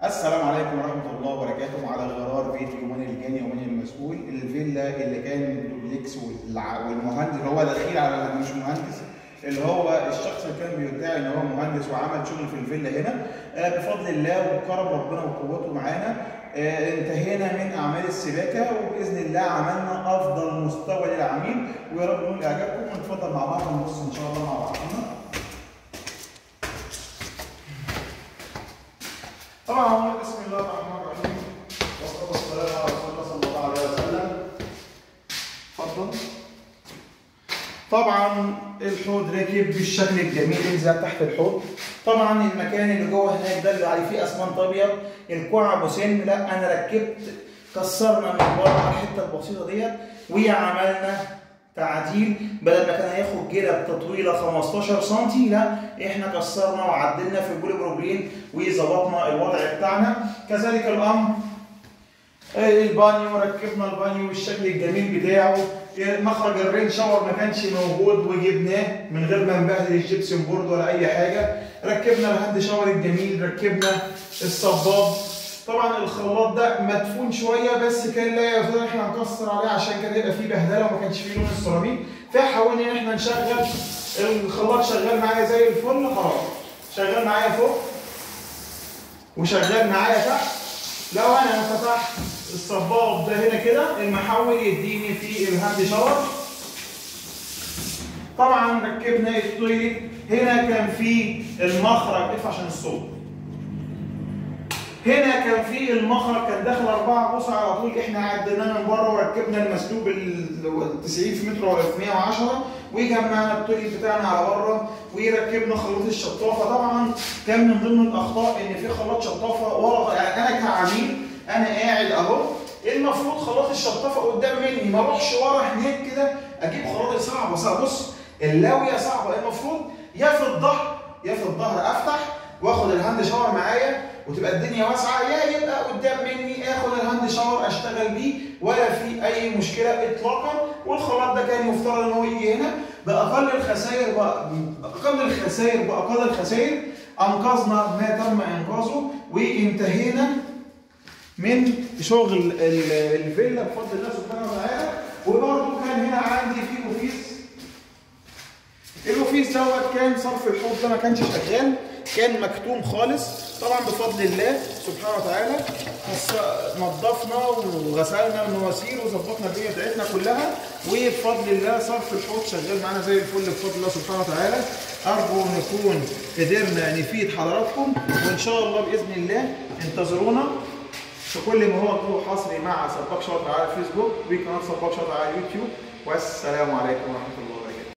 السلام عليكم ورحمة الله وبركاته على غرار بيت يومين الجاني يومين المسؤول الفيلا اللي كان دوبلكس والع- والمهندس اللي هو الأخير على مش مهندس اللي هو الشخص اللي كان بيدعي ان هو مهندس وعمل شغل في الفيلا هنا آه، بفضل الله وكرم ربنا وقوته معانا آه، انتهينا من اعمال السباكه وباذن الله عملنا افضل مستوى للعميل ويا رب نقول اعجابكم ونتفضل مع بعض نبص ان شاء الله مع بعضنا طبعا بسم الله الرحمن الرحيم والصلاه والسلام على رسول الله صلى الله عليه وسلم اتفضل طبعا الحوض راكب بالشكل الجميل انزل تحت الحوض طبعا المكان اللي جوه هناك ده اللي عليه فيه اسمنت ابيض الكوع ابو سن لا انا ركبت كسرنا من بره الحته البسيطه ديت وعملنا تعديل بدل ما كان هياخد جلب تطويله 15 سم لا احنا كسرنا وعدلنا في البولي بروبلين وظبطنا الوضع بتاعنا كذلك الامر البانيو ركبنا البانيو بالشكل الجميل بتاعه مخرج الرين شاور ما كانش موجود وجبناه من غير ما نبهدل الجبسون بورد ولا اي حاجه ركبنا الهاند شاور الجميل ركبنا الصباب طبعا الخلاط ده مدفون شويه بس كان لا يزال احنا نكسر عليه عشان كان يبقى فيه بهدله وما كانش فيه لون السيراميك فحاولنا ان احنا نشغل الخلاط شغال معايا زي الفل خلاص شغال معايا فوق وشغال معايا تحت لو انا فتحت الصباب ده هنا كده المحول يديني في الهاند شاور طبعا ركبنا التويليت هنا كان في المخرج اقف عشان الصوت هنا كان في المخرج كان داخل 4 بوصه على طول احنا عديناه من بره وركبنا المسلوب ال 90 في متر ولا في 110 وجمعنا التويليت بتاعنا على بره وركبنا خلاط الشطافه طبعا كان من ضمن الاخطاء ان في خلاط شطافه ورا يعني انا كعميل انا قاعد اهو المفروض خلاط الشطافه قدام مني ما اروحش ورا هناك كده اجيب خلاط صعبه صعبه بص اللاويه صعبه المفروض يا في الظهر يا في الظهر افتح واخد الهاند شاور معايا وتبقى الدنيا واسعه يا يبقى قدام مني اخد الهاند شاور اشتغل بيه ولا في اي مشكله اطلاقا والخلاط ده كان يفترض ان هو يجي هنا باقل الخسائر باقل الخسائر باقل الخسائر انقذنا ما تم انقاذه وانتهينا من شغل ال- الفيلا بفضل الله سبحانه وتعالى وبرضه كان هنا عندي في اوفيس الاوفيس دوت كان صرف الحوض ده ما كانش شغال كان مكتوم خالص طبعا بفضل الله سبحانه وتعالى خص- نظفنا وغسلنا المواسير وظبطنا الدنيا بتاعتنا كلها وبفضل الله صرف الحوض شغال معانا زي الفل بفضل الله سبحانه وتعالى ارجو نكون قدرنا نفيد حضراتكم وان شاء الله باذن الله انتظرونا في كل ما هو طرق حصري مع سباك شاطر على الفيسبوك وقناه سباك شاطر على اليوتيوب والسلام عليكم ورحمه الله